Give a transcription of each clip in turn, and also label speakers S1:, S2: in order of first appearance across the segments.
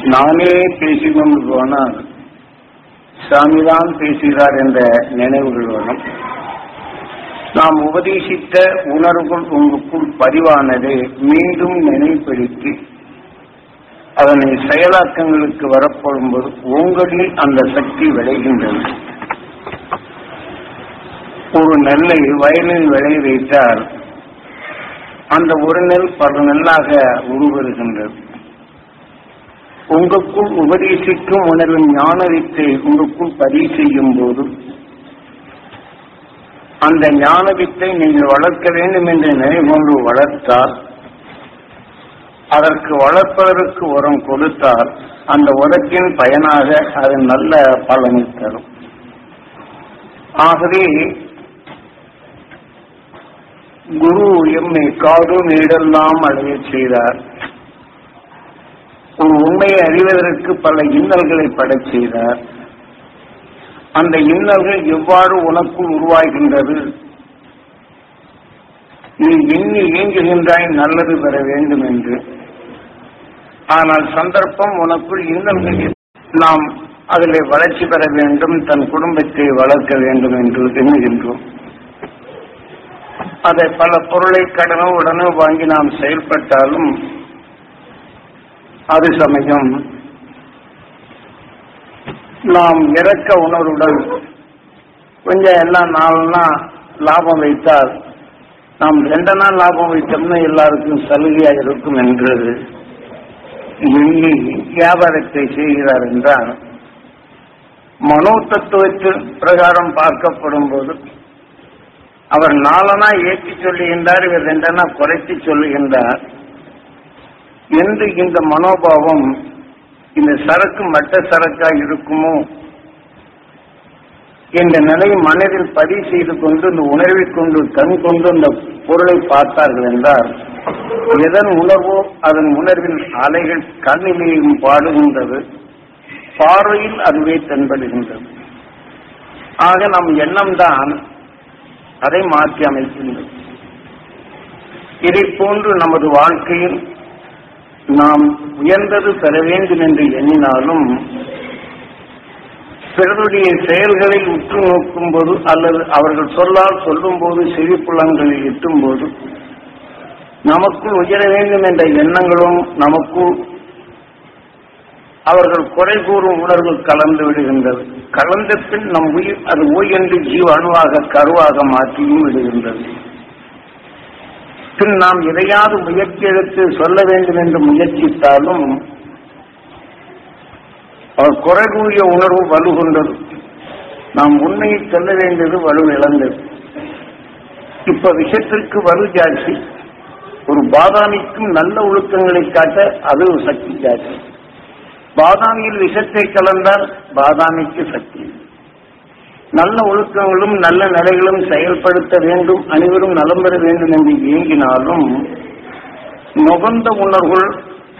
S1: நானே பேசிக்கொண்டு போனால் சாமிதான் பேசுகிறார் என்ற நினைவுகள் வரும் நாம் உபதேசித்த உணர்வுகள் உங்களுக்குள் பதிவானதை மீண்டும் நினைவுபடுத்தி அதனை செயலாக்கங்களுக்கு வரப்படும்போது உங்களில் அந்த சக்தி விளைகின்றது ஒரு நெல்லை வயலில் விளைய வைத்தால் அந்த ஒரு நெல் பல நெல்லாக உருவருகின்றது உங்களுக்குள் உபதேசிக்கும் உணர்வின் ஞானவித்தை உங்களுக்குள் பதிவு செய்யும் போது அந்த ஞானவித்தை நீங்கள் வளர்க்க வேண்டும் என்று நினைவுகொண்டு வளர்த்தால் அதற்கு வளர்ப்பதற்கு உரம் கொடுத்தால் அந்த உரத்தின் பயனாக அது நல்ல பலனை தரும் ஆகவே குரு எம்மை காடு நீடெல்லாம் அடைய செய்தார் ஒரு உண்மையை அறிவதற்கு பல இன்னல்களை படச் செய்தார் அந்த இன்னல்கள் எவ்வாறு உனக்குள் உருவாகின்றது நீ எண்ணி இயங்குகின்றாய் நல்லது பெற வேண்டும் என்று ஆனால் சந்தர்ப்பம் உனக்குள் இன்னல்கள் நாம் அதில் வளர்ச்சி பெற வேண்டும் தன் குடும்பத்தை வளர்க்க வேண்டும் என்று எண்ணுகின்றோம் அதை பல பொருளை கடனோ உடனே வாங்கி நாம் செயல்பட்டாலும் அது சமயம் நாம் இறக்க உணர்வுடன் கொஞ்சம் எல்லாம் நாள்னா லாபம் வைத்தால் நாம் ரெண்டு நாள் லாபம் வைத்தோம்னா எல்லாருக்கும் சலுகையா இருக்கும் என்று எண்ணி வியாபாரத்தை செய்கிறார் என்றால் மனோ தத்துவத்தின் பிரகாரம் பார்க்கப்படும் போது அவர் நாலனா ஏற்றி சொல்லுகின்றார் இவர் ரெண்டனா குறைத்து சொல்லுகின்றார் என்று இந்த மனோபாவம் இந்த சரக்கு மற்ற சரக்கா இருக்குமோ என்ற நிலையை மனதில் பதிவு செய்து கொண்டு இந்த உணர்வை கொண்டு கண் கொண்டு இந்த பொருளை பார்த்தார்கள் என்றால் எதன் உணர்வோ அதன் உணர்வின் அலைகள் கண்ணிலேயும் பாடுகின்றது பார்வையில் அதுவே தென்படுகின்றது ஆக நம் எண்ணம் தான் அதை மாற்றி அமைக்கின்றது இதை போன்று நமது வாழ்க்கையில் நாம் உயர்ந்தது பெற வேண்டும் என்று எண்ணினாலும் பிறருடைய செயல்களை உற்று நோக்கும் போது அல்லது அவர்கள் சொல்லால் சொல்லும் போது செழிப்புலங்களில் எட்டும் போது நமக்குள் உயர வேண்டும் என்ற எண்ணங்களும் நமக்குள் அவர்கள் குறை கூறும் உணர்வு கலந்து விடுகின்றது கலந்த பின் நம் உயிர் அது ஓய் என்று ஜீவ அணுவாக கருவாக மாற்றியும் விடுகின்றது பின் நாம் எதையாவது முயற்சி எடுத்து சொல்ல வேண்டும் என்று முயற்சித்தாலும் அவர் குறை கூறிய உணர்வு வலுகொண்டது நாம் உண்மையை சொல்ல வேண்டியது வலு இழந்தது இப்ப விஷத்திற்கு வலு ஜாஸ்தி ஒரு பாதாமிக்கும் நல்ல ஒழுக்கங்களை காட்ட அது ஒரு சக்தி ஜாஸ்தி பாதாமியில் விஷத்தை கலந்தால் பாதாமிக்கு சக்தி நல்ல ஒழுக்கங்களும் நல்ல நிலைகளும் செயல்படுத்த வேண்டும் அனைவரும் நலம் பெற வேண்டும் என்று இயங்கினாலும் நுகர்ந்த உணர்வுகள்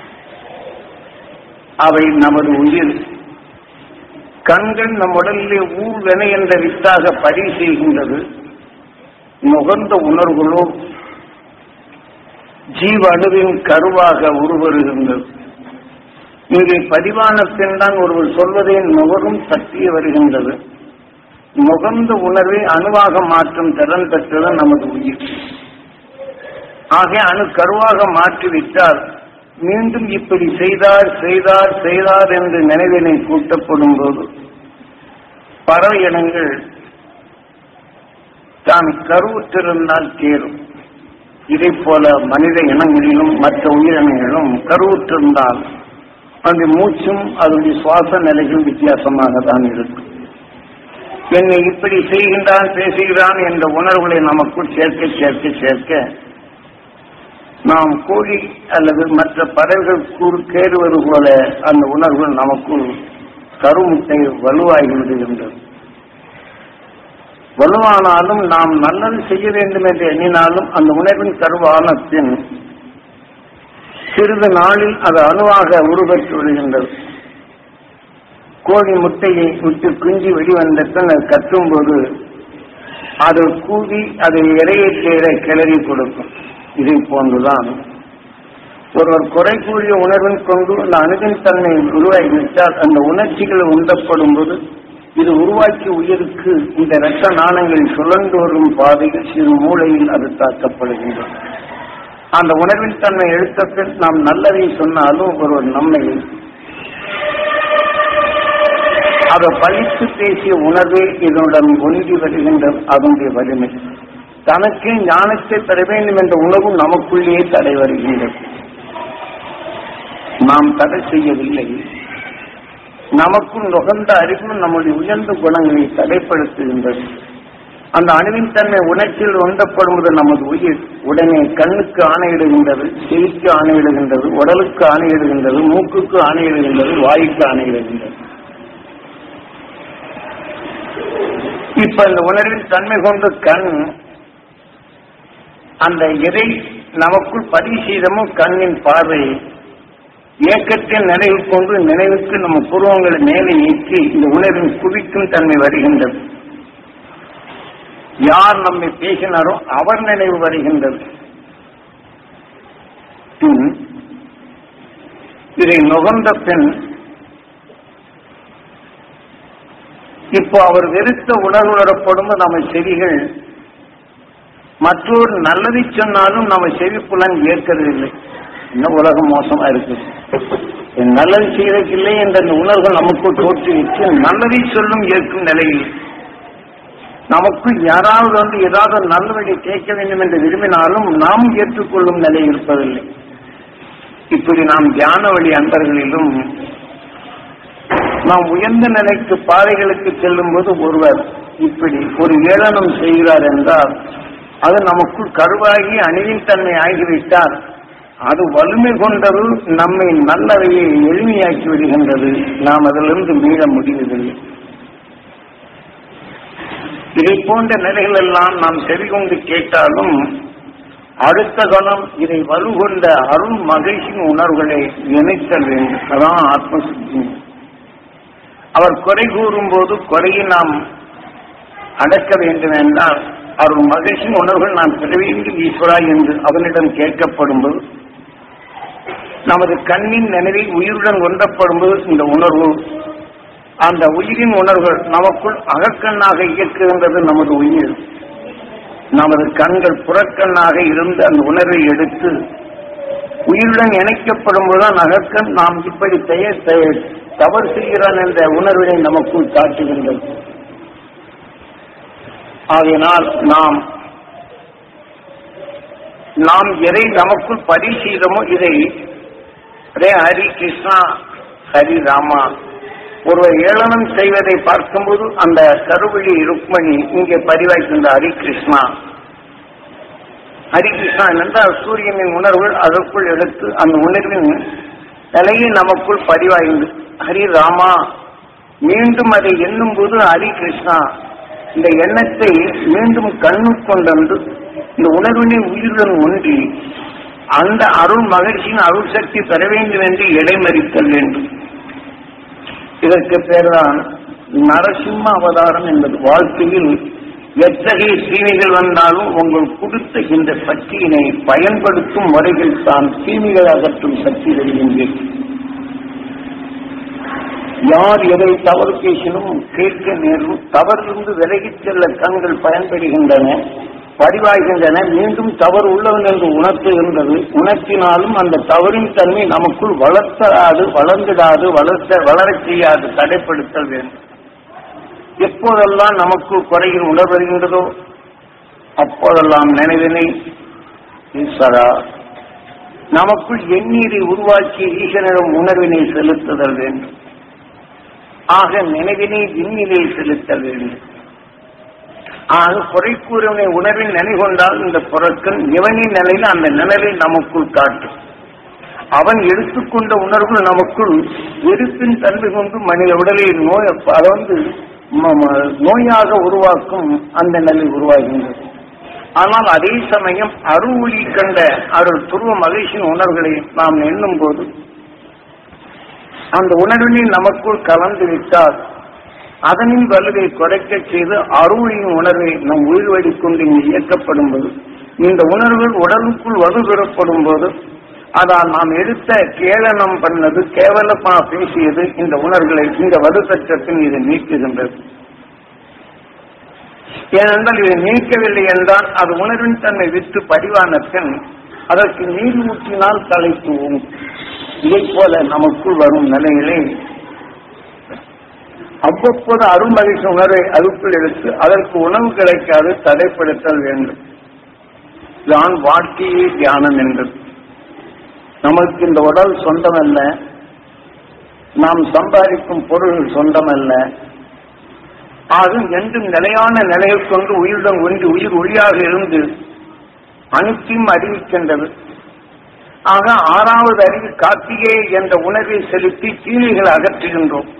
S1: அவை நமது உயிர் கண்கள் நம் உடலிலே ஊர்வென என்ற வித்தாக பதிவு செய்கின்றது நுகர்ந்த உணர்வுகளோ ஜீவ அணுவின் கருவாக உருவருகின்றது இங்கே பதிவான பின் தான் ஒருவர் சொல்வதை நுகரும் சக்திய வருகின்றது நுகர்ந்த உணர்வை அணுவாக மாற்றும் திறன் பெற்றது நமது உயிர் ஆக அணு கருவாக மாற்றிவிட்டால் மீண்டும் இப்படி செய்தார் செய்தார் செய்தார் என்று நினைவினை கூட்டப்படும் போது பறவை இனங்கள் தான் கருவுற்றிருந்தால் கேளும் இதை போல மனித இனங்களிலும் மற்ற உயிரினங்களிலும் கருவுற்றிருந்தால் அந்த மூச்சும் அதனுடைய சுவாச நிலையும் வித்தியாசமாக தான் இருக்கும் என்னை இப்படி செய்கின்றான் பேசுகிறான் என்ற உணர்வுகளை நமக்குள் சேர்க்க சேர்க்க சேர்க்க நாம் கோழி அல்லது மற்ற பறவைகள் கூறு கேறுவது போல அந்த உணர்வுகள் நமக்குள் கருமுட்டை வலுவாகி விடுகின்றது வலுவானாலும் நாம் நல்லது செய்ய வேண்டும் என்று எண்ணினாலும் அந்த உணர்வின் கருவான பின் சிறிது நாளில் அது அணுவாக உருவெற்று விடுகின்றது கோழி முட்டையை விட்டு குஞ்சு வெளிவந்த பின் அது கத்தும் போது அது கூவி அதை இறையை சேர கிளறி கொடுக்கும் இதை போன்றுதான் ஒருவர் குறை கூறிய உணர்வின் கொண்டு அந்த அணுகின் தன்மை உருவாகிவிட்டால் அந்த உணர்ச்சிகள் உந்தப்படும் போது இது உருவாக்கிய உயிருக்கு இந்த இரத்த நாணங்கள் சுழன்று வரும் பாதையில் சிறு மூளையில் அது தாக்கப்படுகின்றது அந்த உணர்வின் தன்மை எடுத்த பின் நாம் நல்லதை சொன்னாலும் ஒருவர் நம்மை அதை பழித்து பேசிய உணர்வே இதனுடன் ஒன்றி வருகின்றது அதனுடைய வலிமை தனக்கு ஞானத்தை பெற வேண்டும் என்ற உணர்வு நமக்குள்ளேயே தடை வருகின்றது நாம் தடை செய்யவில்லை நமக்குள் நுகர்ந்த அறிவு நம்முடைய உயர்ந்த குணங்களை தடைப்படுத்துகின்றது அந்த அணுவின் தன்மை உணர்ச்சியில் ஒன்றப்படுவது நமது உயிர் உடனே கண்ணுக்கு ஆணையிடுகின்றது செவிக்கு ஆணையிடுகின்றது உடலுக்கு ஆணையிடுகின்றது மூக்குக்கு ஆணையிடுகின்றது வாய்க்கு ஆணையிடுகின்றது இப்ப இந்த உணர்வின் தன்மை கொண்ட கண் அந்த எதை நமக்குள் பதிவு செய்தமோ கண்ணின் பார்வை இயக்கத்தின் நினைவு கொண்டு நினைவுக்கு நம்ம புருவங்களை மேலே நீக்கி இந்த உணர்வின் குவிக்கும் தன்மை வருகின்றது யார் நம்மை பேசினாரோ அவர் நினைவு வருகின்றது பின் இதை நுகர்ந்த பின் இப்போ அவர் வெறுத்த உணர்வு வரப்படும் நம்ம செவிகள் மற்றொரு நல்லதை சொன்னாலும் நம்ம செவிப்புலன் ஏற்கிறதில்லை இன்னும் உலகம் மோசமா இருக்கு நல்லது செய்வதற்கில்லை என்ற அந்த உணர்வு நமக்கு தோற்றுவித்து நல்லதை சொல்லும் ஏற்கும் நிலையில் நமக்கு யாராவது வந்து ஏதாவது நல்ல வழி கேட்க வேண்டும் என்று விரும்பினாலும் நாம் ஏற்றுக்கொள்ளும் நிலை இருப்பதில்லை இப்படி நாம் தியான வழி அன்பர்களிலும் நாம் உயர்ந்த நிலைக்கு பாதைகளுக்கு செல்லும் போது ஒருவர் இப்படி ஒரு ஏளனம் செய்கிறார் என்றால் அது நமக்குள் கருவாகி அணிவின் தன்மை ஆகிவிட்டால் அது வலிமை கொண்டது நம்மை நல்லவையை எளிமையாக்கி விடுகின்றது நாம் அதிலிருந்து மீள முடிவதில்லை இதை போன்ற நிலைகள் எல்லாம் நாம் செவிகொண்டு கேட்டாலும் அடுத்த கணம் இதை வலுகொண்ட அருள் மகிழ்ச்சியின் உணர்வுகளை இணைத்தல் வேண்டும் அதான் ஆத்மசுத்தி அவர் குறை கூறும் போது குறையை நாம் அடக்க வேண்டும் என்றால் அருள் மகிழ்ச்சியின் உணர்வுகள் நாம் பெற வேண்டும் ஈஸ்வரா என்று அவனிடம் கேட்கப்படும் போது நமது கண்ணின் நினைவில் உயிருடன் ஒன்றப்படும்போது இந்த உணர்வு அந்த உயிரின் உணர்வுகள் நமக்குள் அகக்கண்ணாக இயக்குகின்றது நமது உயிர் நமது கண்கள் புறக்கண்ணாக இருந்து அந்த உணர்வை எடுத்து உயிருடன் இணைக்கப்படும் போதுதான் அகக்கண் நாம் இப்படி பெயர் தவறு செய்கிறான் என்ற உணர்வினை நமக்குள் காட்டுகின்றது ஆகையினால் நாம் நாம் எதை நமக்குள் பதிவு செய்தோமோ இதை ரே ஹரி கிருஷ்ணா ஹரி ராமா ஒருவர் ஏளனம் செய்வதை பார்க்கும்போது அந்த கருவழி ருக்மணி இங்கே பதிவாய்க்கின்ற ஹரி கிருஷ்ணா ஹரி கிருஷ்ணா என்றால் சூரியனின் உணர்வுகள் அதற்குள் எடுத்து அந்த உணர்வின் நிலையை நமக்குள் பதிவாய்ந்து ஹரி ராமா மீண்டும் அதை எண்ணும் போது ஹரி கிருஷ்ணா இந்த எண்ணத்தை மீண்டும் கண்ணு கொண்டு இந்த உணர்வினை உயிருடன் ஒன்றி அந்த அருள் மகிழ்ச்சியின் அருள் சக்தி பெற வேண்டும் என்று இடைமறித்தல் வேண்டும் இதற்கு பேர்தான் நரசிம்ம அவதாரம் என்பது வாழ்க்கையில் எத்தகைய தீமைகள் வந்தாலும் உங்கள் கொடுத்த இந்த சக்தியினை பயன்படுத்தும் முறைகள் தான் தீமைகள் அகற்றும் சக்தி வருகின்றேன் யார் எதை தவறு பேசினும் கேட்க நேரும் தவறிலிருந்து விலகிச் செல்ல கண்கள் பயன்படுகின்றன பதிவாகின்றன மீண்டும் தவறு உள்ளவன் என்று உணர்த்துகின்றது உணர்த்தினாலும் அந்த தவறின் தன்மை நமக்குள் வளர்த்தடாது வளர்ந்திடாது வளர்த்த வளரச் செய்யாது தடைப்படுத்தல் வேண்டும் எப்போதெல்லாம் நமக்குள் குறையில் உணர்வருகின்றதோ அப்போதெல்லாம் நினைவினை ஈஸ்வரா நமக்குள் எண்ணீரை உருவாக்கி ஈசனிடம் உணர்வினை செலுத்துதல் வேண்டும் ஆக நினைவினை விண்ணிலே செலுத்தல் வேண்டும் ஆக குறை கூறுவனை உணர்வின் நினைகொண்டால் இந்த புறக்கன் இவனின் நிலையில் அந்த நிழலை நமக்குள் காட்டும் அவன் எடுத்துக்கொண்ட உணர்வு நமக்குள் வெறுப்பின் தன்மை கொண்டு மனித உடலில் நோய் அதை வந்து நோயாக உருவாக்கும் அந்த நிலை உருவாகின்றது ஆனால் அதே சமயம் அருள் கண்ட அருள் துருவ மகிழ்ச்சியின் உணர்வுகளை நாம் எண்ணும் போது அந்த உணர்வினை நமக்குள் கலந்து விட்டால் அதனின் வலுவை குறைக்க செய்து அருளின் உணர்வை நம் உயிர் கொண்டு இங்கு இயக்கப்படும் போது இந்த உணர்வுகள் உடலுக்குள் வலுப்பெறப்படும் போது ஆனால் நாம் எடுத்த கேளனம் பண்ணது கேவலமா பேசியது இந்த உணர்வுகளை இந்த வலுப்பற்றத்தின் இது நீக்குகின்றது ஏனென்றால் இதை நீக்கவில்லை என்றால் அது உணர்வின் தன்மை விட்டு படிவான பின் அதற்கு நீர் ஊற்றினால் தலைத்துவோம் இதை போல நமக்குள் வரும் நிலையிலே அவ்வப்போது அருமகிழ்ச்சி உணர்வை அதுக்குள் எடுத்து அதற்கு உணவு கிடைக்காது தடைப்படுத்தல் வேண்டும் தான் வாழ்க்கையே தியானம் என்றது நமக்கு இந்த உடல் சொந்தமல்ல நாம் சம்பாதிக்கும் பொருள் சொந்தமல்ல ஆகும் என்றும் நிலையான நிலையை கொண்டு உயிருடன் ஒன்றி உயிர் ஒளியாக இருந்து அனைத்தையும் அறிவிக்கின்றது ஆக ஆறாவது அறிவு கார்த்திகை என்ற உணர்வை செலுத்தி தீமைகளை அகற்றுகின்றோம்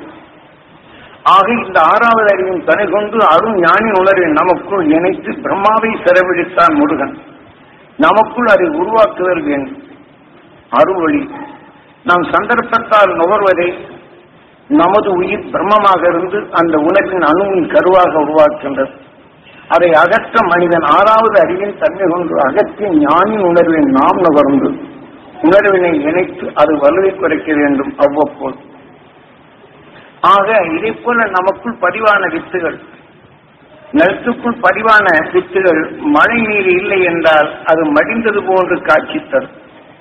S1: ஆக இந்த ஆறாவது அறிவின் துணை கொண்டு அருண் ஞானி உணர்வை நமக்குள் இணைத்து பிரம்மாவை செலவழித்தான் முருகன் நமக்குள் அதை உருவாக்குதல் வேண்டும் அருள்வழி நாம் சந்தர்ப்பத்தால் நுகர்வதை நமது உயிர் பிரம்மமாக இருந்து அந்த உணர்வின் அணுவின் கருவாக உருவாக்கின்றது அதை அகற்ற மனிதன் ஆறாவது அறிவின் தன்மை கொண்டு அகற்றிய ஞானின் உணர்வை நாம் நுகர்ந்து உணர்வினை இணைத்து அது வலுவை குறைக்க வேண்டும் அவ்வப்போது ஆக இதை போல நமக்குள் பதிவான வித்துகள் நிலத்துக்குள் பதிவான வித்துகள் மழை நீர் இல்லை என்றால் அது மடிந்தது போன்று காட்சி தரும்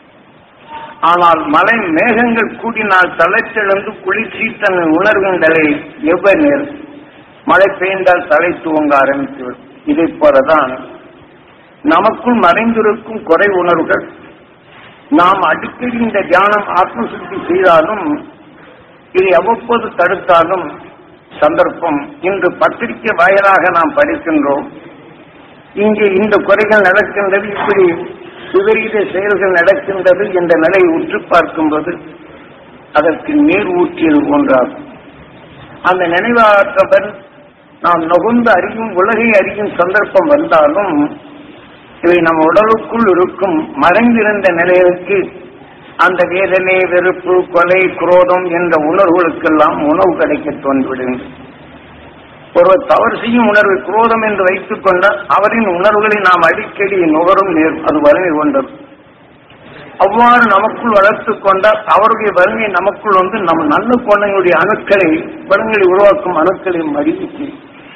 S1: ஆனால் மழை மேகங்கள் கூடினால் தலைத்தெழுந்து குளிர்ச்சி தன் உணர்வுகளை எவ்வளவு நேரம் மழை பெய்ந்தால் தலை துவங்க ஆரம்பித்துவிடும் இதை போலதான் நமக்குள் மறைந்திருக்கும் குறை உணர்வுகள் நாம் அடிக்கடி இந்த தியானம் ஆத்ம சுத்தி செய்தாலும் இதை அவ்வப்போது தடுத்தாலும் சந்தர்ப்பம் இன்று பத்திரிகை வாயிலாக நாம் படிக்கின்றோம் இங்கே இந்த குறைகள் நடக்கின்றது இப்படி விபரீத செயல்கள் நடக்கின்றது என்ற நிலையை உற்று பார்க்கும்போது அதற்கு நீர் ஊற்றியது போன்றாகும் அந்த நினைவாற்றவன் நாம் நுகர்ந்து அறியும் உலகை அறியும் சந்தர்ப்பம் வந்தாலும் இவை நம் உடலுக்குள் இருக்கும் மறைந்திருந்த நிலைகளுக்கு அந்த வேதனை வெறுப்பு கொலை குரோதம் என்ற உணர்வுகளுக்கெல்லாம் உணவு கிடைக்க தோன்றிவிடுகின்றது ஒருவர் தவறு செய்யும் உணர்வை குரோதம் என்று வைத்துக் கொண்டால் அவரின் உணர்வுகளை நாம் அடிக்கடி நுகரும் நேர் அது வறுமை கொண்டது அவ்வாறு நமக்குள் வளர்த்துக் கொண்டால் அவருடைய வறுமை நமக்குள் வந்து நம் நல்ல குழந்தைகளுடைய அணுக்களை குணங்களை உருவாக்கும் அணுக்களை மதிப்பிச்சு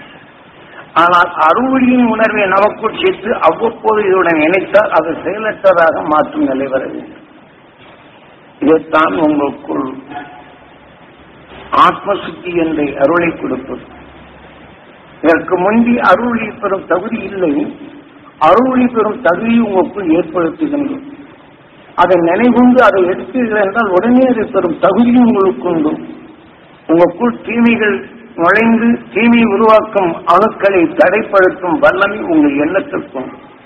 S1: ஆனால் அறுவழியின் உணர்வை நமக்குள் சேர்த்து அவ்வப்போது இதுடன் இணைத்தால் அது செயலற்றதாக மாற்றும் நிலை வர வேண்டும் இதைத்தான் உங்களுக்குள் ஆத்மசுத்தி என்ற அருளை கொடுப்பது இதற்கு முந்தி அருளி பெறும் தகுதி இல்லை அருளி பெறும் தகுதி உங்களுக்குள் ஏற்படுத்துகின்றது அதை நினைவுண்டு அதை எடுத்தீர்கள் என்றால் உடனே அதை பெறும் தகுதியும் உங்களுக்கு உண்டு உங்களுக்குள் தீமைகள் நுழைந்து தீமை உருவாக்கும் அணுக்களை தடைப்படுத்தும் வல்லமை உங்கள் எண்ணத்திற்கும்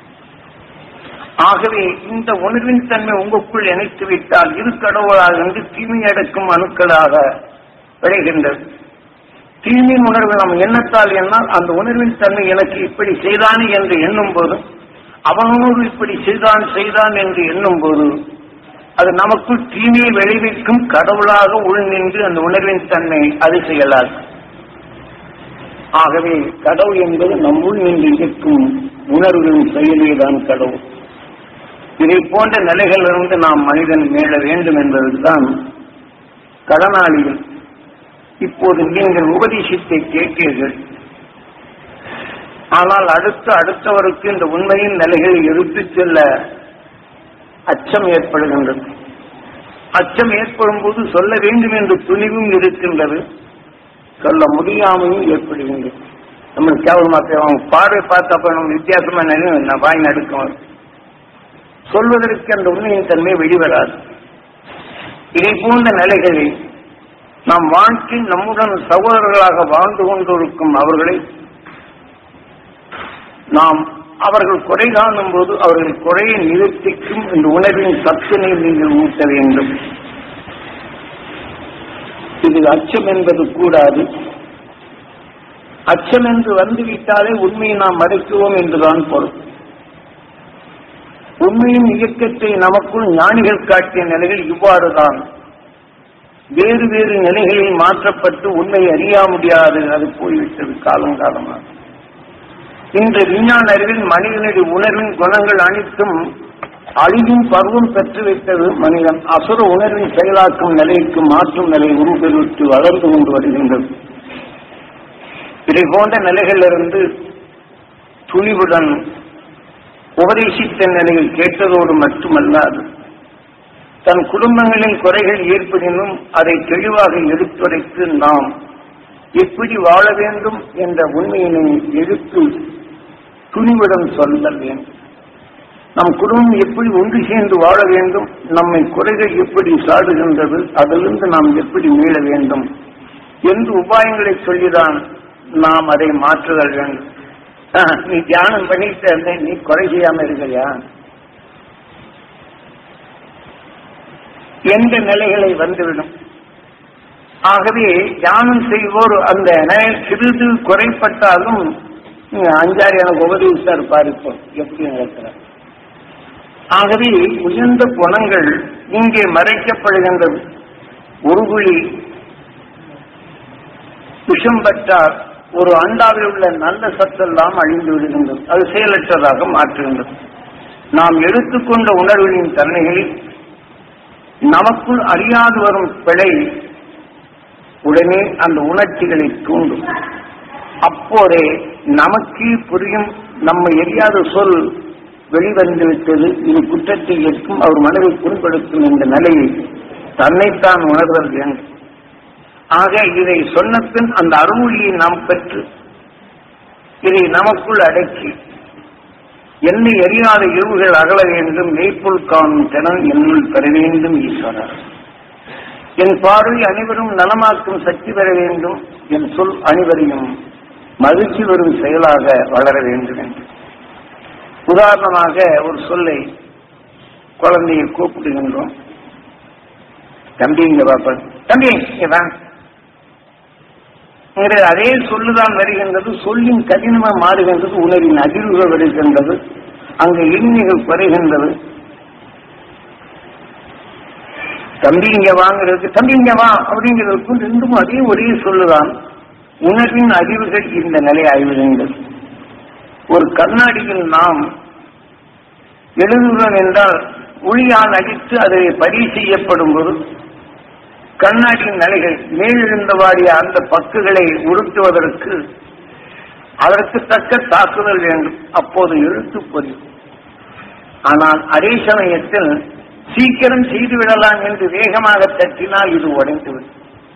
S1: ஆகவே இந்த உணர்வின் தன்மை உங்களுக்குள் இணைத்து விட்டால் இரு கடவுளாக இருந்து தீமை அடக்கும் அணுக்களாக விளைகின்றது தீமை உணர்வு நம் எண்ணத்தால் என்னால் அந்த உணர்வின் தன்மை எனக்கு இப்படி செய்தானே என்று எண்ணும் போது அவனோடு இப்படி செய்தான் செய்தான் என்று எண்ணும் போது அது நமக்குள் தீமையை விளைவிக்கும் கடவுளாக உள் நின்று அந்த உணர்வின் தன்மை அது செய்யலாது ஆகவே கடவுள் என்பது நம்முள் நின்று இருக்கும் உணர்வுகளின் செயலேதான் கடவுள் இதை போன்ற நிலைகளிலிருந்து நாம் மனிதன் மேல வேண்டும் என்பதுதான் கடனாளிகள் இப்போது நீங்கள் உபதேசத்தை கேட்பீர்கள் ஆனால் அடுத்த அடுத்தவருக்கு இந்த உண்மையின் நிலைகளை எடுத்துச் செல்ல அச்சம் ஏற்படுகின்றது அச்சம் ஏற்படும் போது சொல்ல வேண்டும் என்ற துணிவும் இருக்கின்றது சொல்ல முடியாமையும் ஏற்படுகின்றது நம்ம கேவலமா அவங்க பார்வை பார்த்தப்ப நம்ம வித்தியாசமா நினைவு வாய் நடுக்கம் சொல்வதற்கு அந்த உண்மையின் தன்மை வெளிவராது இதை போன்ற நிலைகளில் நாம் வாழ்க்கை நம்முடன் சகோதரர்களாக வாழ்ந்து கொண்டிருக்கும் அவர்களை நாம் அவர்கள் குறை காணும் போது அவர்கள் குறையை நிறுத்திக்கும் இந்த உணர்வின் சத்தினை நீங்கள் ஊட்ட வேண்டும் இது அச்சம் என்பது கூடாது அச்சம் என்று வந்துவிட்டாலே உண்மையை நாம் மறைக்குவோம் என்றுதான் பொருள் உண்மையின் இயக்கத்தை நமக்குள் ஞானிகள் காட்டிய நிலைகள் இவ்வாறுதான் வேறு வேறு நிலைகளில் மாற்றப்பட்டு உண்மை அறிய முடியாது அது போய்விட்டது காலம் காலமாக இன்று விஞ்ஞான அறிவில் மனிதனுடைய உணர்வின் குணங்கள் அனைத்தும் அழியும் பருவம் பெற்றுவிட்டது மனிதன் அசுர உணர்வின் செயலாக்கும் நிலைக்கு மாற்றும் நிலை உருப்பெருவிட்டு வளர்ந்து கொண்டு வருகின்றது இதை போன்ற நிலைகளிலிருந்து துணிவுடன் உபதேசித்த நிலையில் கேட்டதோடு மட்டுமல்லாது தன் குடும்பங்களில் குறைகள் ஏற்படினும் அதை தெளிவாக எடுத்துரைத்து நாம் எப்படி வாழ வேண்டும் என்ற உண்மையினை எடுத்து துணிவுடன் சொல்ல வேண்டும் நம் குடும்பம் எப்படி ஒன்று சேர்ந்து வாழ வேண்டும் நம்மை குறைகள் எப்படி சாடுகின்றது அதிலிருந்து நாம் எப்படி மீள வேண்டும் என்று உபாயங்களை சொல்லிதான் நாம் அதை மாற்றுதல் வேண்டும் ஆஹ், நீ தியானம் பண்ணிட்டு இருந்த நீ குறை செய்யாம இருக்கிறியா என்ற நிலைகளை வந்துவிடும் ஆகவே தியானம் செய்வோர் அந்த நிலை சிறிது குறைப்பட்டாலும் நீங்க அஞ்சாறு எனக்கு உபதேசித்தார் பாரு இப்போ எப்படி நடக்கிறார் ஆகவே உயர்ந்த குணங்கள் இங்கே மறைக்கப்படுகின்றது ஒரு குழி விஷம் பெற்றால் ஒரு அண்டாவில் உள்ள நல்ல சத்தெல்லாம் அழிந்து விடுகின்றது அது செயலற்றதாக மாற்றுகின்றது நாம் எடுத்துக்கொண்ட உணர்வுகளின் தன்மைகளில் நமக்குள் அறியாது வரும் பிழை உடனே அந்த உணர்ச்சிகளை தூண்டும் அப்போதே நமக்கு புரியும் நம்ம எரியாத சொல் வெளிவந்து விட்டது இது குற்றத்தை ஏற்கும் அவர் மனதை புண்படுத்தும் என்ற நிலையை தன்னைத்தான் உணர்தல் வேண்டும் ஆக இதை சொன்ன பின் அந்த அருமொழியை நாம் பெற்று இதை நமக்குள் அடக்கி என்னை எரியாத இருவுகள் அகல வேண்டும் மெய்ப்புள் காணும் திறன் என்னுள் பெற வேண்டும் ஈஸ்வரர் என் பார்வை அனைவரும் நலமாக்கும் சக்தி பெற வேண்டும் என் சொல் அனைவரையும் மகிழ்ச்சி வரும் செயலாக வளர வேண்டும் என்று உதாரணமாக ஒரு சொல்லை குழந்தையை கூப்பிடுகின்றோம் தம்பி இங்க பாப்பா தம்பி இங்க வா என்கிற அதே சொல்லுதான் வருகின்றது சொல்லின் கடினமா மாறுகின்றது உணர்வின் அதிர்வுகள் வருகின்றது அங்கு இனிமைகள் குறைகின்றது தம்பி இங்க வாங்குறதுக்கு தம்பி இங்க வா அப்படிங்கிறதுக்கும் ரெண்டும் அதே ஒரே சொல்லுதான் உணர்வின் அறிவுகள் இந்த நிலை ஆய்வுகின்றது ஒரு கண்ணாடியில் நாம் எழுதுகிறோம் என்றால் ஒளியால் அடித்து அதை பதிவு செய்யப்படும் போது கண்ணாடியின் நிலைகள் மேலெழுந்தவாடிய அந்த பக்குகளை உருட்டுவதற்கு அதற்கு தக்க தாக்குதல் வேண்டும் அப்போது எழுத்து பொறியும் ஆனால் அதே சமயத்தில் சீக்கிரம் செய்துவிடலாம் என்று வேகமாக தட்டினால் இது உடைந்துவிடும்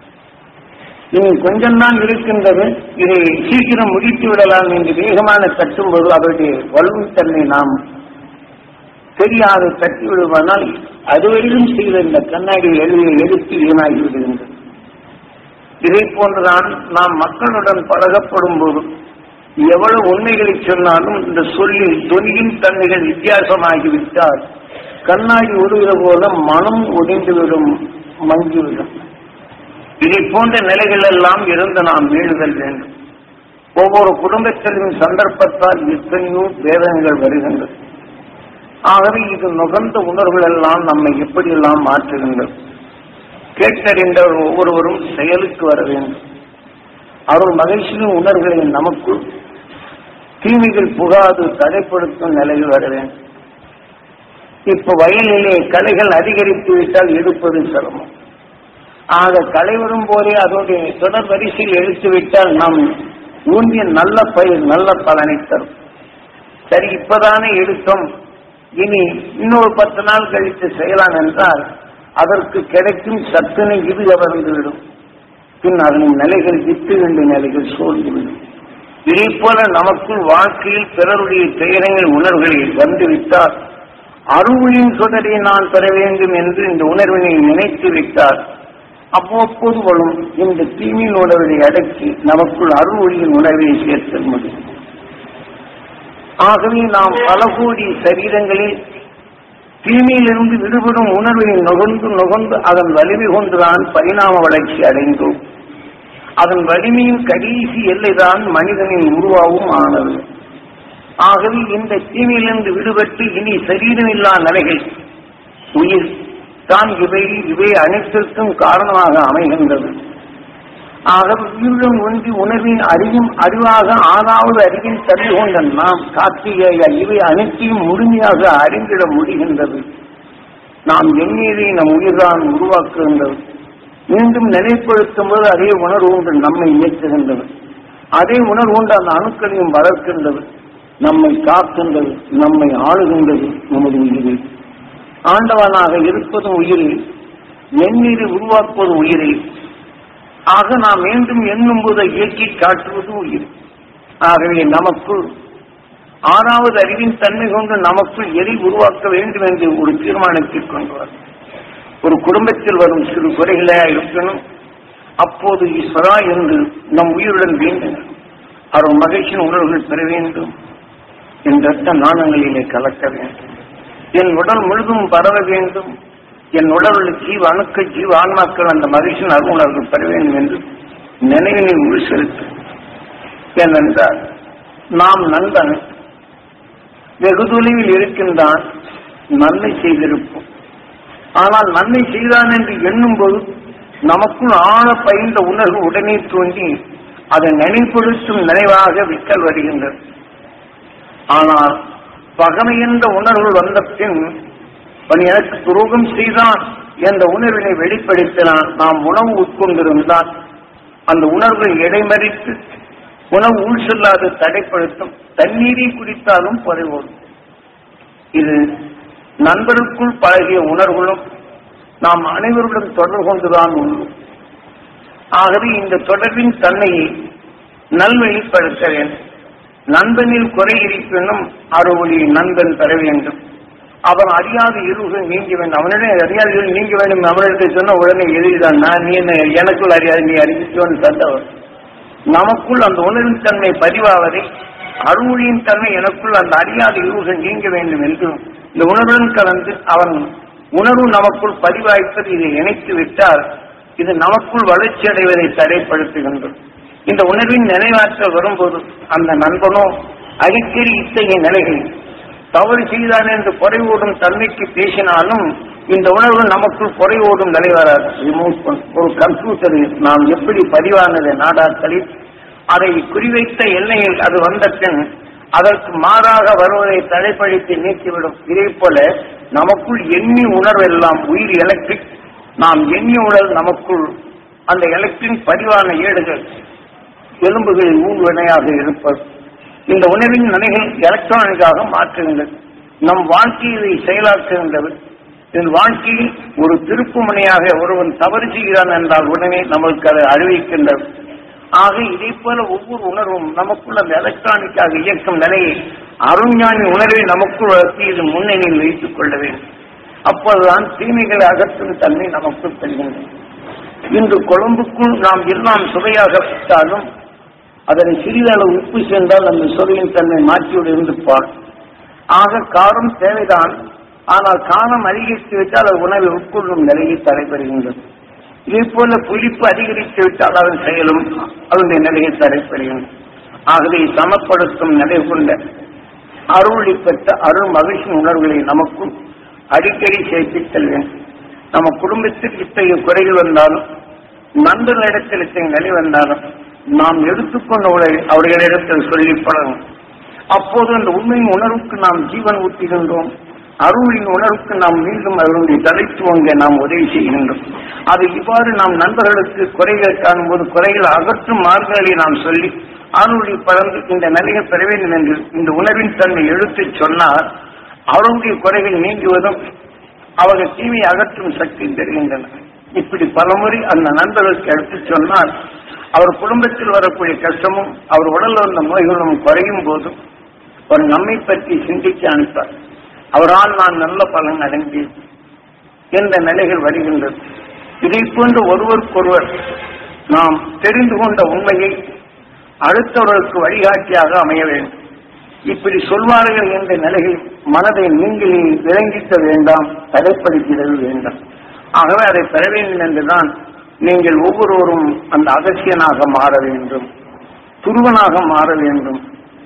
S1: இனி கொஞ்சம் தான் இருக்கின்றது இதை சீக்கிரம் முடித்து விடலாம் என்று வேகமாக தட்டும்போது அவருடைய வலுத்தன்மை நாம் தெரியாது தட்டி விடுவதால் அதுவரையிலும் செய்த இந்த கண்ணாடி எழுதிய எழுத்து வீணாகி விடுகின்றது இதை போன்றுதான் நாம் மக்களுடன் பழகப்படும் போது எவ்வளவு உண்மைகளை சொன்னாலும் இந்த சொல்லில் துணியின் தன்மைகள் வித்தியாசமாகிவிட்டால் கண்ணாடி ஒடுகிற போல மனம் ஒடிந்துவிடும் மங்கிவிடும் இதை போன்ற நிலைகள் எல்லாம் இருந்து நாம் மீளுதல் வேண்டும் ஒவ்வொரு குடும்பத்திலும் சந்தர்ப்பத்தால் எத்தனையோ வேதங்கள் வருகின்றது ஆகவே இது நுகர்ந்த உணர்வுகள் எல்லாம் நம்மை எப்படியெல்லாம் மாற்றுகின்றது கேட்டறிந்த ஒவ்வொருவரும் செயலுக்கு வர வேண்டும் அருள் மகிழ்ச்சியின் உணர்வுகளை நமக்குள் தீமைகள் புகாது தடைப்படுத்தும் நிலையில் வர வேண்டும் இப்ப வயலிலே கலைகள் அதிகரித்து விட்டால் எடுப்பது சிரமம் ஆக களை வரும் போதே அதனுடைய தொடர் வரிசையில் எடுத்து விட்டால் நாம் ஊன்றிய நல்ல பயிர் நல்ல பலனை தரும் சரி இப்பதானே எடுத்தோம் இனி இன்னொரு பத்து நாள் கழித்து செய்யலாம் என்றால் அதற்கு கிடைக்கும் சத்தினை இது கவர்ந்துவிடும் பின் அதனின் நிலைகள் விட்டு வேண்டிய நிலைகள் சோர்ந்துவிடும் இதே போல நமக்குள் வாழ்க்கையில் பிறருடைய துயரங்கள் உணர்வுகளில் வந்துவிட்டால் அருளின் சுடரை நான் பெற வேண்டும் என்று இந்த உணர்வினை நினைத்து விட்டால் அவ்வப்போது வரும் இந்த தீமின் உணர்வை அடக்கி நமக்குள் அருள் ஒளியின் உணர்வை சேர்த்த முடியும் ஆகவே நாம் பல கோடி சரீரங்களில் தீமையிலிருந்து விடுபடும் உணர்வை நுகர்ந்து நுகர்ந்து அதன் வலிமை கொண்டுதான் பரிணாம வளர்ச்சி அடைந்தோம் அதன் வலிமையின் கடைசி எல்லைதான் மனிதனின் உருவாவும் ஆனது ஆகவே இந்த தீமையிலிருந்து விடுபட்டு இனி சரீரமில்லா நிலைகள் உயிர் தான் இவை இவை அனைத்திற்கும் காரணமாக அமைகின்றது ஆக உயிருடன் ஒன்றி உணர்வின் அறியும் அறிவாக ஆறாவது அறிவின் தள்ளி கொண்ட நாம் கார்த்திகேய இவை அனைத்தையும் முழுமையாக அறிந்திட முடிகின்றது நாம் எண்ணீரை நம் உயிர்தான் உருவாக்குகின்றது மீண்டும் நிலைப்படுத்தும் போது அதே உணர்வு ஒன்று நம்மை இயக்குகின்றது அதே உணர்வு ஒன்று அந்த அணுக்களையும் வளர்க்கின்றது நம்மை காக்கின்றது நம்மை ஆளுகின்றது நமது உயிரில் ஆண்டவனாக இருப்பதும் உயிரில் எண்ணீரை உருவாக்குவதும் உயிரில் ஆக நாம் மீண்டும் எண்ணும் போது இயக்கி காட்டுவது உயிர் ஆகவே நமக்குள் ஆறாவது அறிவின் தன்மை கொண்டு நமக்குள் எதை உருவாக்க வேண்டும் என்று ஒரு தீர்மானத்தில் கொண்டுவார் ஒரு குடும்பத்தில் வரும் சிறு குறைகளா இருக்கணும் அப்போது ஈஸ்வரா என்று நம் உயிருடன் வேண்டும் அவர் மகிழ்ச்சியின் உணர்வுகள் பெற வேண்டும் என் ரத்த நாணங்களிலே கலக்க வேண்டும் என் உடல் முழுதும் பரவ வேண்டும் என் உடலுள்ள ஜீவ அணுக்கள் ஜீவ ஆன்மாக்கள் அந்த மகிழ்ச்சியின் அருணர்கள் பெற வேண்டும் என்று நினைவினை உள் செலுத்தும் ஏனென்றால் நாம் நண்பன் வெகு தொலைவில் இருக்கின்றான் நன்மை செய்திருப்போம் ஆனால் நன்மை செய்தான் என்று எண்ணும் போது நமக்குள் ஆழ பயின்ற உணர்வு உடனே தோன்றி அதை நினைப்படுத்தும் நினைவாக விக்கல் வருகின்றது ஆனால் பகமை என்ற உணர்வு வந்த பின் அவன் எனக்கு துரோகம் செய்தான் என்ற உணர்வினை வெளிப்படுத்தினான் நாம் உணவு உட்கொண்டிருந்தால் அந்த உணர்வை இடைமறித்து உணவு உள் செல்லாது தடைப்படுத்தும் தண்ணீரை குடித்தாலும் குறைவோடும் இது நண்பருக்குள் பழகிய உணர்வுகளும் நாம் அனைவருடன் தொடர்பு கொண்டுதான் உள்ளோம் ஆகவே இந்த தொடர்பின் தன்மையை நல்வழிப்படுத்த வேண்டும் நண்பனில் குறை இருப்பினும் அறுவழி நண்பன் பெற வேண்டும் அவன் அறியாத இருவுகள் நீங்க வேண்டும் அவனிடம் அறியாதவர்கள் நீங்க வேண்டும் அவனிடத்தை சொன்ன உடனே எதிரிதான் நான் நீ என்ன எனக்குள் அறியாது நீ அறிவிச்சோன்னு தந்தவர் நமக்குள் அந்த உணர்வின் தன்மை பதிவாவதை அருள்மொழியின் தன்மை எனக்குள் அந்த அறியாத இருவுகள் நீங்க வேண்டும் என்றும் இந்த உணர்வுடன் கலந்து அவன் உணர்வு நமக்குள் பதிவாய்ப்பது இதை இணைத்து விட்டால் இது நமக்குள் வளர்ச்சி அடைவதை தடைப்படுத்துகின்றது இந்த உணர்வின் நினைவாற்றல் வரும்போது அந்த நண்பனோ அடிக்கடி இத்தகைய நிலைகள் தவறு செய்தான் என்று குறைவோடும் தன்மைக்கு பேசினாலும் இந்த உணர்வு நமக்குள் குறைவோடும் நிலை வராது ரிமூவ் பண்ண ஒரு கம்ப்யூட்டரில் நாம் எப்படி பதிவானது நாடாக்களில் அதை குறிவைத்த எல்லையில் அது வந்த பின் அதற்கு மாறாக வருவதை தடைப்படுத்தி நீக்கிவிடும் இதே போல நமக்குள் எண்ணி உணர்வெல்லாம் உயிர் எலக்ட்ரிக் நாம் எண்ணி உணர்வு நமக்குள் அந்த எலக்ட்ரிக் பதிவான ஏடுகள் எலும்புகளில் ஊழ்வினையாக இருப்பது இந்த உணவின் நிலைகள் எலக்ட்ரானிக்காக மாற்றுகின்றது நம் வாழ்க்கையை செயலாக்குகின்றது என் வாழ்க்கையில் ஒரு திருப்பு முனையாக ஒருவன் தவறு செய்கிறான் என்றால் உடனே நமக்கு அதை அறிவிக்கின்றது ஆக இதே போல ஒவ்வொரு உணர்வும் நமக்குள்ள அந்த எலக்ட்ரானிக்காக இயக்கும் நிலையை அருஞானி உணர்வை நமக்குள் வளர்த்தி இது முன்னணியில் வைத்துக் கொள்ள வேண்டும் அப்போதுதான் தீமைகளை அகற்றும் தன்மை நமக்குள் தெரிகின்றது இன்று கொழும்புக்குள் நாம் எல்லாம் சுவையாக விட்டாலும் அதனை சிறிதளவு உப்பு சேர்ந்தால் அந்த சுவையின் தன்மை மாற்றியோடு இருந்துப்பார் ஆக காரம் தேவைதான் ஆனால் காரம் அதிகரித்து விட்டால் அது உணவை உட்கொள்ளும் நிலையை தடைபெறுகின்றது இதே போல புளிப்பு அதிகரித்து விட்டால் அதன் செயலும் அதனுடைய நிலையை தடைபெறுகின்றது ஆகவே சமப்படுத்தும் நிலை கொண்ட அருளை பெற்ற அருள் மகிழ்ச்சி உணர்வுகளை நமக்கும் அடிக்கடி சேர்ப்பித்தல் வேண்டும் நம்ம குடும்பத்தில் இத்தகைய குறைகள் வந்தாலும் நண்பர்களிடத்தில் இத்தகைய நிலை வந்தாலும் நாம் எடுத்துக்கொண்ட உணவை அவர்களிடத்தில் சொல்லி பழகும் அப்போது அந்த உண்மையின் உணர்வுக்கு நாம் ஜீவன் ஊட்டுகின்றோம் அருளின் உணர்வுக்கு நாம் மீண்டும் அவருடைய தலைத்துவங்க நாம் உதவி செய்கின்றோம் அது இவ்வாறு நாம் நண்பர்களுக்கு குறைகள் காணும்போது குறைகள் அகற்றும் மார்க்கங்களை நாம் சொல்லி அருளை பறந்து இந்த நிலையை பெற வேண்டும் என்று இந்த உணர்வின் தன்மை எடுத்து சொன்னால் அவருடைய குறைகள் நீங்குவதும் அவர்கள் தீமையை அகற்றும் சக்தி தெரிகின்றன இப்படி பலமுறை அந்த நண்பர்களுக்கு எடுத்து சொன்னால் அவர் குடும்பத்தில் வரக்கூடிய கஷ்டமும் அவர் உடலில் வந்த நோய்களும் குறையும் போதும் ஒரு நம்மை பற்றி சிந்திக்க அனுப்பார் அவரால் நான் நல்ல பலன் அடைந்தேன் என்ற நிலைகள் வருகின்றது இதை போன்று ஒருவருக்கொருவர் நாம் தெரிந்து கொண்ட உண்மையை அடுத்தவர்களுக்கு வழிகாட்டியாக அமைய வேண்டும் இப்படி சொல்வார்கள் என்ற நிலையில் மனதை நீங்களே விளங்கிக்க வேண்டாம் தடைப்படுத்திடல் வேண்டாம் ஆகவே அதை பெற வேண்டும் என்றுதான் நீங்கள் ஒவ்வொருவரும் அந்த அகசியனாக மாற வேண்டும் துருவனாக மாற வேண்டும்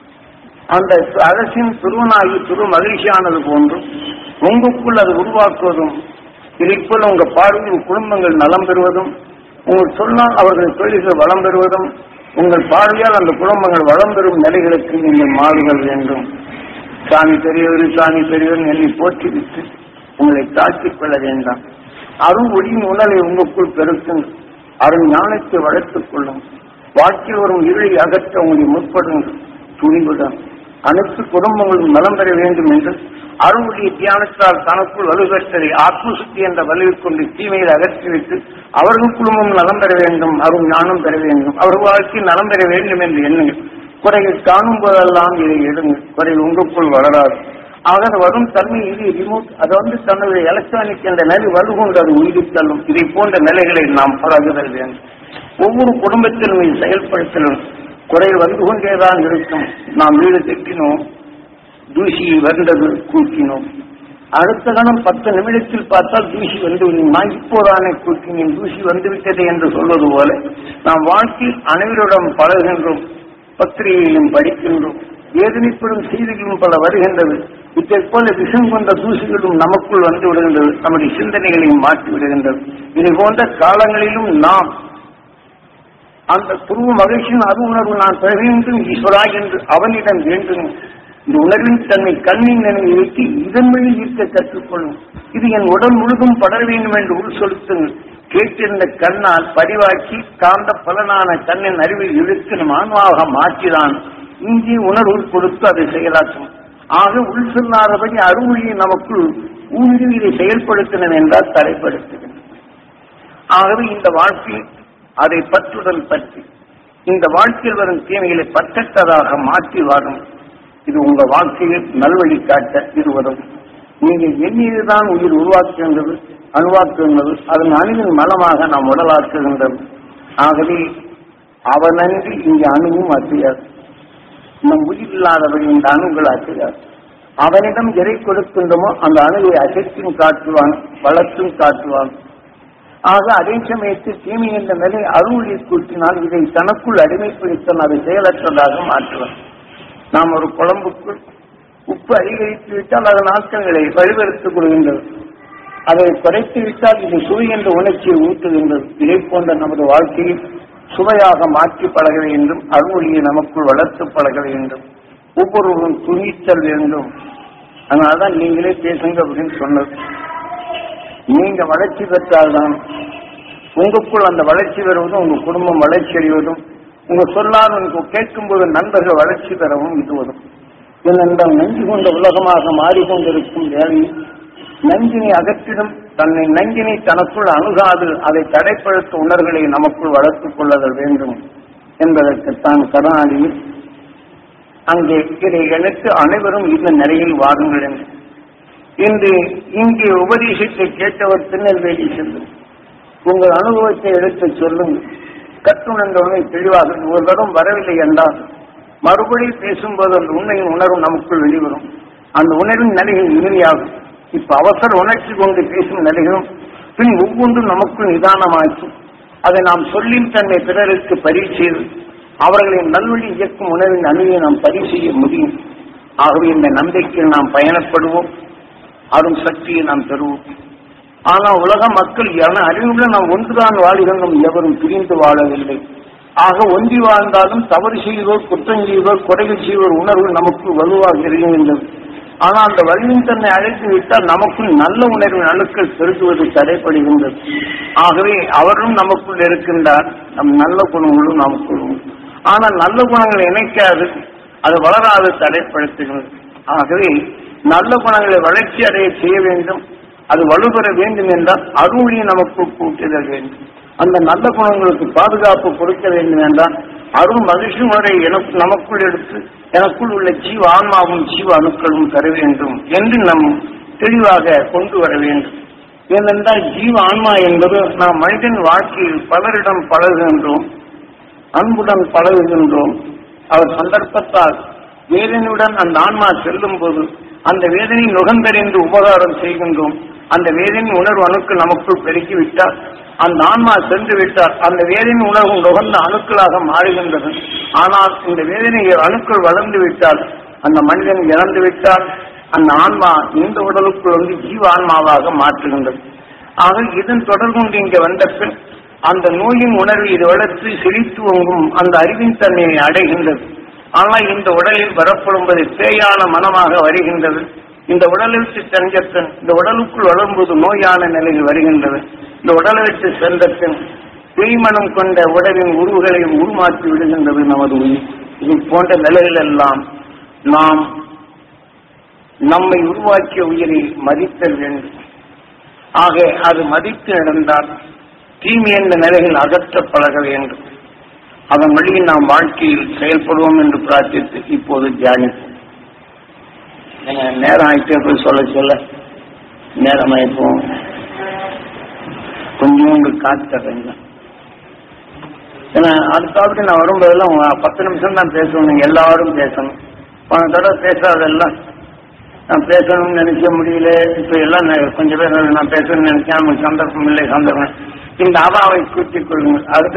S1: அந்த அரசின் துருவனாகி துரு மகிழ்ச்சியானது போன்றும் உங்களுக்குள் அது உருவாக்குவதும் இதைப்போல் உங்க பார்வையில் குடும்பங்கள் நலம் பெறுவதும் உங்கள் சொன்னால் அவர்கள் தொழில்கள் வளம் பெறுவதும் உங்கள் பார்வையால் அந்த குடும்பங்கள் வளம் பெறும் நிலைகளுக்கு நீங்கள் மாறுதல் வேண்டும் சாமி பெரியவர் சாமி பெரியவர் என்னை போற்றிவிட்டு உங்களை தாழ்த்திக் கொள்ள வேண்டாம் அருள் ஒளியின் உணர்வை உங்களுக்குள் பெருக்கும் அருள் ஞானத்தை வளர்த்துக் கொள்ளும் வாழ்க்கையில் வரும் இருளை அகற்ற உங்களை முற்படும் துணிவுடன் அனைத்து குடும்பங்களும் நலம் பெற வேண்டும் என்று அருளுடைய தியானத்தால் தனக்குள் வலுப்பெற்றதை ஆத்மசுத்தி என்ற வலுவை கொண்டு தீமையை அகற்றிவிட்டு அவர்கள் குடும்பம் நலம் பெற வேண்டும் அருள் ஞானம் பெற வேண்டும் அவர்கள் வாழ்க்கை நலம் பெற வேண்டும் என்று எண்ணுங்கள் குறைகள் காணும் போதெல்லாம் இதை எடுங்கள் குறை உங்களுக்குள் வளராது ஆக அது வரும் தன்மை இது ரிமோட் அது வந்து தன்னுடைய எலக்ட்ரானிக் என்ற நிலை வலுகொண்டு அது உயிரித் தள்ளும் இதை போன்ற நிலைகளை நாம் பழகுதல் வேண்டும் ஒவ்வொரு குடும்பத்திலும் இது செயல்படுத்தலும் குறை வந்து கொண்டேதான் இருக்கும் நாம் வீடு திட்டினோம் தூசி வந்தது கூட்டினோம் அடுத்த கணம் பத்து நிமிடத்தில் பார்த்தால் தூசி வந்து நான் இப்போதானே கூட்டினேன் தூசி வந்துவிட்டது என்று சொல்வது போல நாம் வாழ்க்கையில் அனைவரிடம் பழகுகின்றோம் பத்திரிகையிலும் படிக்கின்றோம் வேதனைப்படும் செய்திகளும் பல வருகின்றது இதை போல விஷம் கொண்ட தூசிகளும் நமக்குள் வந்து விடுகின்றது நம்முடைய சிந்தனைகளையும் மாற்றி விடுகின்றது இதை போன்ற காலங்களிலும் நாம் அந்த துருவ மகிழ்ச்சியின் அரு உணர்வு நான் பெற வேண்டும் ஈஸ்வரா என்று அவனிடம் வேண்டும் இந்த உணர்வின் தன்னை கண்ணின் நினைவு வைத்து இதன் வழி ஈர்க்க கற்றுக்கொள்ளும் இது என் உடல் முழுதும் படர வேண்டும் என்று உள் செலுத்துங்கள் கேட்டிருந்த கண்ணால் பதிவாக்கி காந்த பலனான கண்ணின் அறிவில் இழுத்து நம் ஆன்மாவாக மாற்றிதான் இங்கே உணர்வு கொடுத்து அதை செயலாற்றும் ஆக உள் சொல்லாதபடி அருள்மொழியை நமக்குள் ஊன்றி இதை செயல்படுத்தினோம் என்றால் தடைப்படுத்துகிறேன் ஆகவே இந்த வாழ்க்கை அதை பற்றுதல் பற்றி இந்த வாழ்க்கையில் வரும் தீமைகளை பற்றற்றதாக மாற்றி வாழும் இது உங்க வாழ்க்கையில் நல்வழி காட்ட இது உதவும் நீங்கள் எண்ணியதுதான் உயிர் உருவாக்குகின்றது அணுவாக்குகின்றது அதன் அணுவின் மலமாக நாம் உடலாக்குகின்றது ஆகவே அவனன்றி இங்கு அணுவும் அசையாது நம் உயிர் இல்லாதபடி இந்த அணுகள் அசையாது அவனிடம் எதை கொடுக்கின்றமோ அந்த அணுவை அசைத்தும் காட்டுவான் வளர்த்தும் காட்டுவான் ஆக அதே சமயத்தில் தீமை என்ற நிலை அருள்வழி கூட்டினால் இதை தனக்குள் அடிமைப்படுத்த அதை செயலற்றதாக மாற்றுவான் நாம் ஒரு குழம்புக்குள் உப்பு அதிகரித்து விட்டால் அதன் ஆட்களை வழிவெடுத்துக் கொள்கின்றது அதை குறைத்து விட்டால் இது சுவை என்ற உணர்ச்சியை ஊட்டுகின்றது இதை போன்ற நமது வாழ்க்கையில் சுவையாக மாற்றி பழக வேண்டும் அருள்மொழியை நமக்குள் வளர்த்து பழக வேண்டும் ஒவ்வொருவரும் துணிச்சல் வேண்டும் அதனால்தான் நீங்களே பேசுங்க அப்படின்னு சொன்னது நீங்க வளர்ச்சி பெற்றால்தான் உங்களுக்குள் அந்த வளர்ச்சி பெறுவதும் உங்க குடும்பம் வளர்ச்சி அடைவதும் உங்க சொல்லால் உங்களுக்கு கேட்கும்போது நண்பர்கள் வளர்ச்சி பெறவும் இதுவதும் ஏனென்றால் நஞ்சு கொண்ட உலகமாக மாறிக்கொண்டிருக்கும் வேளையில் நஞ்சினை அகற்றிடும் தன்னை நஞ்சினை தனக்குள் அணுகாது அதை தடைப்படுத்த உணர்வுகளை நமக்குள் வளர்த்துக் கொள்ளுதல் வேண்டும் என்பதற்குத்தான் கருணாநிதியில் அங்கே இதை எடுத்து அனைவரும் இந்த நிலையில் வாருங்கள் என்று இன்று இங்கே உபதேசத்தை கேட்டவர் திருநெல்வேலி செல்லும் உங்கள் அனுபவத்தை எடுத்து சொல்லுங்கள் கற்றுணர்ந்தவனை தெளிவாக ஒரு தரம் வரவில்லை என்றால் மறுபடியும் பேசும்போது அந்த உண்மையின் உணர்வு நமக்குள் வெளிவரும் அந்த உணர்வின் நிலைகள் இறுதியாகும் இப்ப அவசர உணர்ச்சி கொண்டு பேசும் நிலைகளும் பின் ஒவ்வொன்றும் நமக்குள் நிதானமாக்கி அதை நாம் சொல்லின் தன்மை பிறருக்கு பரிசெய்து அவர்களின் நல்வழி இயக்கும் உணர்வின் அணுவை நாம் பதிவு செய்ய முடியும் ஆகவே இந்த நம்பிக்கையில் நாம் பயணப்படுவோம் அரும் சக்தியை நாம் பெறுவோம் ஆனால் உலக மக்கள் என அறிவுள்ள நாம் ஒன்றுதான் வாழ்கின்றோம் எவரும் பிரிந்து வாழவில்லை ஆக ஒன்றி வாழ்ந்தாலும் தவறு செய்வோர் குற்றம் செய்வோர் குறைகள் செய்வோர் உணர்வு நமக்கு வலுவாக இருக்கின்றது ஆனால் அந்த வலியின் தன்னை அழைத்து விட்டால் நமக்குள் நல்ல உணர்வின் அணுக்கள் பெருகுவது தடைப்படுகின்றது ஆகவே அவரும் நமக்குள் இருக்கின்றார் நம் நல்ல குணங்களும் நமக்குள் உண்டு. ஆனால் நல்ல குணங்களை இணைக்காது அது வளராது தடைப்படுத்துகிறது ஆகவே நல்ல குணங்களை வளர்ச்சி அடைய செய்ய வேண்டும் அது வலுப்பெற வேண்டும் என்றால் அருளியை நமக்கு கூட்டுதல் வேண்டும் அந்த நல்ல குணங்களுக்கு பாதுகாப்பு கொடுக்க வேண்டும் என்றால் அருள் மகிழ்ச்சி முறை எனக்கு நமக்குள் எடுத்து எனக்குள் உள்ள ஜீவ ஆன்மாவும் ஜீவ அணுக்களும் தர வேண்டும் என்று நம் தெளிவாக கொண்டு வர வேண்டும் ஏனென்றால் ஜீவ ஆன்மா என்பது நாம் மனிதன் வாழ்க்கையில் பலரிடம் பழகுகின்றோம் அன்புடன் பழகுகின்றோம் அவர் சந்தர்ப்பத்தால் வேதனையுடன் அந்த ஆன்மா செல்லும் போது அந்த வேதனை நுகர்ந்தறிந்து உபகாரம் செய்கின்றோம் அந்த வேதனை உணர்வு அணுக்கள் நமக்குள் பெருக்கிவிட்டால் அந்த ஆன்மா சென்று விட்டால் அந்த வேதனை உணர்வு நுகர்ந்த அணுக்களாக மாறுகின்றது ஆனால் இந்த வேதனை அணுக்கள் வளர்ந்து விட்டால் அந்த மனிதன் இறந்து விட்டால் அந்த ஆன்மா இந்த உடலுக்குள் வந்து ஜீவ ஆன்மாவாக மாற்றுகின்றது ஆக இதன் தொடர்பு கொண்டு இங்கே வந்த பின் அந்த நோயின் உணர்வு இது வளர்த்து சிரித்து வங்கும் அந்த அறிவின் தன்மையை அடைகின்றது ஆனால் இந்த உடலில் வரப்படும்போது பேயான மனமாக வருகின்றது இந்த உடலுக்கு சென்றத்தன் இந்த உடலுக்குள் வளரும்போது நோயான நிலையில் வருகின்றது இந்த உடலை விட்டு சென்றத்தன் பிரிமணம் கொண்ட உடலின் உருவுகளையும் உருமாற்றி விடுகின்றது நமது உயிர் இது போன்ற நிலைகள் எல்லாம் நாம் நம்மை உருவாக்கிய உயிரை மதித்தல் வேண்டும் ஆக அது மதித்து நடந்தால் தீமை என்ற நிலைகள் அகற்ற பழக வேண்டும் அதன் வழியில் நாம் வாழ்க்கையில் செயல்படுவோம் என்று பிரார்த்தித்து இப்போது தியானிப்போம் நீங்க நேரம் ஆயிட்டே போய் சொல்ல சொல்ல நேரம் ஆயிப்போம் கொஞ்சோண்டு காத்துறேங்க ஏன்னா அடுத்தாவது நான் வரும்போதெல்லாம் உங்க பத்து நிமிஷம் தான் பேசணும் நீங்க எல்லாரும் பேசணும் போன தடவை பேசாதெல்லாம் நான் பேசணும்னு நினைக்க முடியல இப்ப எல்லாம் நான் கொஞ்சம் பேர் நான் பேசணும்னு நினைச்சேன் நமக்கு சந்தர்ப்பம் இல்லை சந்தர்ப்பம் இந்த அவாவை கூட்டிக் கொள்ளுங்கள் அடுத்து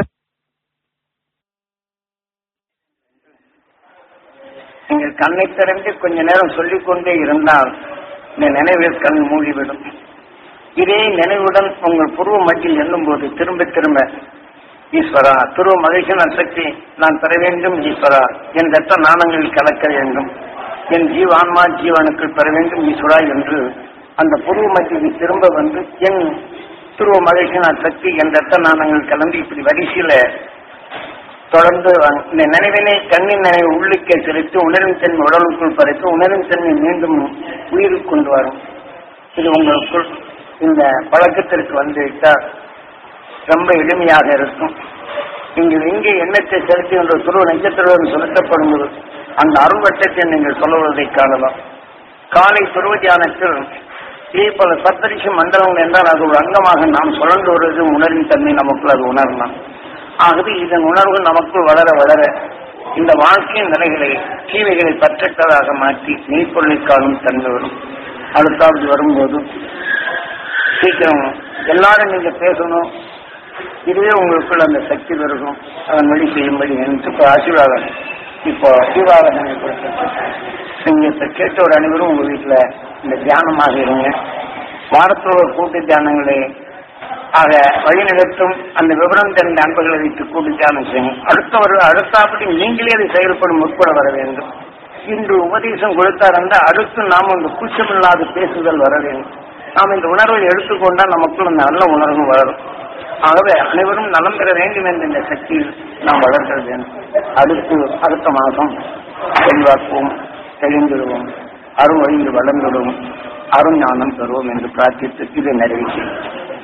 S1: நீங்கள் கண்ணை திறந்து கொஞ்ச நேரம் சொல்லிக் கொண்டே இருந்தால் இந்த நினைவில் கண் மூடிவிடும் இதே நினைவுடன் உங்கள் புருவ மட்டில் எண்ணும்போது திரும்ப திரும்ப ஈஸ்வரா துருவ மகிழ்ச்சியான சக்தி நான் பெற வேண்டும் ஈஸ்வரா என் ரத்த நாணங்களில் கலக்க வேண்டும் என் ஜீவான்மா ஜீவனுக்குள் பெற வேண்டும் ஈஸ்வரா என்று அந்த புருவ மத்தியில் திரும்ப வந்து என் துருவ மகிழ்ச்சியான சக்தி என் ரத்த நாணங்கள் கலந்து இப்படி வரிசையில தொடர்ந்து வாங்க. இந்த நினைவினை கண்ணின் நினைவு உள்ளுக்கே செலுத்தி உணரும் தன்மை உடலுக்குள் பறித்து உணரும் தன்மை மீண்டும் உயிருக்கு கொண்டு வரும் இது உங்களுக்குள் இந்த பழக்கத்திற்கு வந்து விட்டால் ரொம்ப எளிமையாக இருக்கும் நீங்கள் எங்கே எண்ணத்தை செலுத்தி என்ற துருவ நட்சத்திரம் செலுத்தப்படும் போது அந்த அருவட்டத்தை நீங்கள் சொல்லுவதை காணலாம் காலை துருவ தியானத்தில் இதே போல சப்தரிஷி மண்டலங்கள் என்றால் அது ஒரு அங்கமாக நாம் சுழன்று வருவது உணர்வின் தன்மை நமக்குள் அது உணரலாம் ஆகவே இதன் உணர்வு நமக்குள் வளர வளர இந்த வாழ்க்கையின் நிலைகளை தீமைகளை பற்றற்றதாக மாற்றி மெய்ப்பொருளை காணும் தன்மை வரும் அடுத்தாவது வரும்போது சீக்கிரம் எல்லாரும் நீங்க பேசணும் இதுவே உங்களுக்குள்ள அந்த சக்தி பெருகும் அதன் வழி செய்யும்படி என்று இப்போ ஆசீர்வாதம் இப்போ ஆசீர்வாதம் நீங்க இப்ப கேட்ட ஒரு அனைவரும் உங்க வீட்டுல இந்த தியானமாக இருங்க வாரத்தோட கூட்டு தியானங்களை ஆக வழிநடத்தும் அந்த விவரம் தெரிந்த அன்பர்களை வைத்து கூட்டு தியானம் செய்யும் அடுத்தவர் அடுத்தாப்படி நீங்களே அதை செயல்படும் முற்பட வர வேண்டும் இன்று உபதேசம் கொடுத்தார் என்றால் அடுத்து நாம் அந்த கூச்சமில்லாத பேசுதல் வர வேண்டும் நாம் இந்த உணர்வை எடுத்துக்கொண்டால் நமக்குள் அந்த நல்ல உணர்வு வளரும் ஆகவே அனைவரும் நலம் பெற வேண்டும் என்ற இந்த சக்தியில் நாம் வளர்க்க வேண்டும் அடுத்து அடுத்த மாதம் செல்வாக்குவோம் தெளிந்திடுவோம் அருள் வழியில் வளர்ந்துடுவோம் அருஞானம் பெறுவோம் என்று பிரார்த்தித்து இதை நிறைவேற்றி